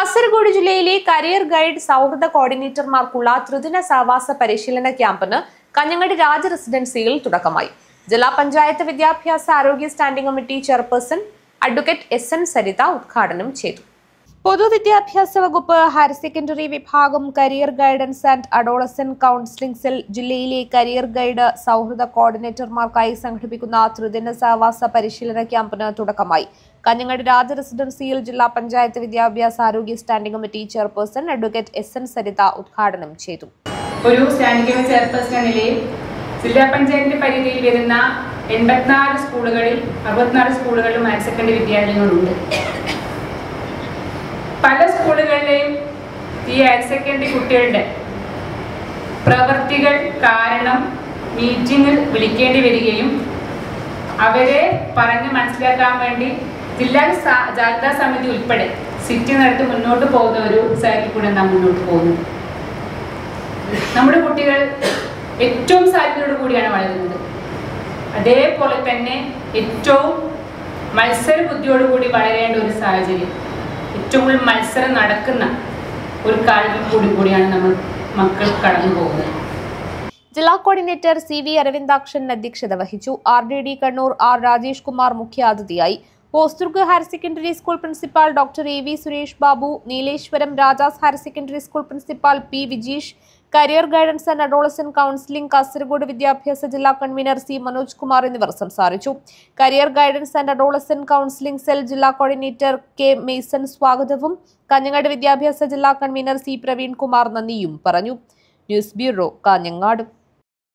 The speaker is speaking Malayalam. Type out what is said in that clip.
കാസർഗോഡ് ജില്ലയിലെ കരിയർ ഗൈഡ് സൗഹൃദ കോർഡിനേറ്റർമാർക്കുള്ള ത്രിദിന സാവാസ പരിശീലന ക്യാമ്പിന് കഞ്ഞങ്ങടി രാജ റെസിഡൻസിയിൽ തുടക്കമായി ജില്ലാ പഞ്ചായത്ത് വിദ്യാഭ്യാസ ആരോഗ്യ standing committee chairperson advocate S N Saritha ഉദ്ഘാടനം ചെയ്തു പൊതുവിദ്യാഭ്യാസ വകുപ്പ് ഹയർ സെക്കൻഡറി വിഭാഗം career guidance and adolescent counselling cell ജില്ലയിലെ കരിയർ ഗൈഡ് സൗഹൃദ കോർഡിനേറ്റർമാർക്കായി സംഘടിപ്പിക്കുന്ന ത്രിദിന സഹവാസ പരിശീലന ക്യാമ്പിന് തുടക്കമായി കഞ്ഞങ്ങാട് രാജ റെസിഡൻസിയിൽ ജില്ലാ പഞ്ചായത്ത് വിദ്യാഭ്യാസ ആരോഗ്യ standing committee chairperson advocate S N Saritha ഉദ്ഘാടനം ചെയ്തു ഒരു സ്റ്റാൻഡിംഗ് കമ്മിറ്റി ചെയർപേഴ്സൺ എന്ന നിലയിൽ ജില്ലാ പഞ്ചായത്തിന്റെ പരിധിയിൽ വരുന്ന എൺപത്തിനാല് സ്കൂളുകളിൽ അറുപത്തിനാല് സ്കൂളുകളിലും ഹയർ സെക്കൻഡറി വിദ്യാലയങ്ങളുണ്ട് പല സ്കൂളുകളിലെയും ഈ ഹയർ സെക്കൻഡറി കുട്ടികളുടെ പ്രവൃത്തികൾ കാരണം മീറ്റിംഗ് വിളിക്കേണ്ടി വരികയും അവരെ പറഞ്ഞ് മനസ്സിലാക്കാൻ വേണ്ടി ജില്ലാ സ- ജാഗ്രതാ സമിതി ഉൾപ്പെടെ സിറ്റി നടത്തി മുന്നോട്ട് പോകുന്ന ഒരു സൈക്കിൾ കൂടെ നാം മുന്നോട്ട് പോകുന്നു നമ്മുടെ കുട്ടികൾ ഏറ്റവും സാധ്യതയോടു കൂടിയാണ് വളരുന്നത് അതേപോലെ തന്നെ ഏറ്റവും മത്സര ബുദ്ധിയോടുകൂടി വളരേണ്ട ഒരു സാഹചര്യം ഏറ്റവും കൂടുതൽ മത്സരം നടക്കുന്ന ഒരു കാലത്തിൽ കൂടി കൂടിയാണ് നമ്മൾ മക്കൾ കടന്നു പോകുന്നത് ജില്ലാ കോർഡിനേറ്റർ സി വി അരവിന്ദാക്ഷൻ അധ്യക്ഷത വഹിച്ചു R D D Kannur R Rajesh Kumar മുഖ്യാതിഥിയായി Hosdurg higher secondary school principal doctor A V Suresh Babu Nileshwaram Rajas higher secondary school principal P Vijeesh career guidance and adolescent counselling Kasaragod വിദ്യാഭ്യാസ ജില്ലാ കൺവീനർ സി മനോജ് കുമാർ എന്നിവർ സംസാരിച്ചു career guidance and adolescent counselling cell ജില്ലാ കോർഡിനേറ്റർ കെ മെയ്സൺ സ്വാഗതവും കാഞ്ഞങ്ങാട് വിദ്യാഭ്യാസ ജില്ലാ കൺവീനർ സി പ്രവീൺ കുമാർ നന്ദിയും പറഞ്ഞു ന്യൂസ് ബ്യൂറോ കാഞ്ഞങ്ങാട്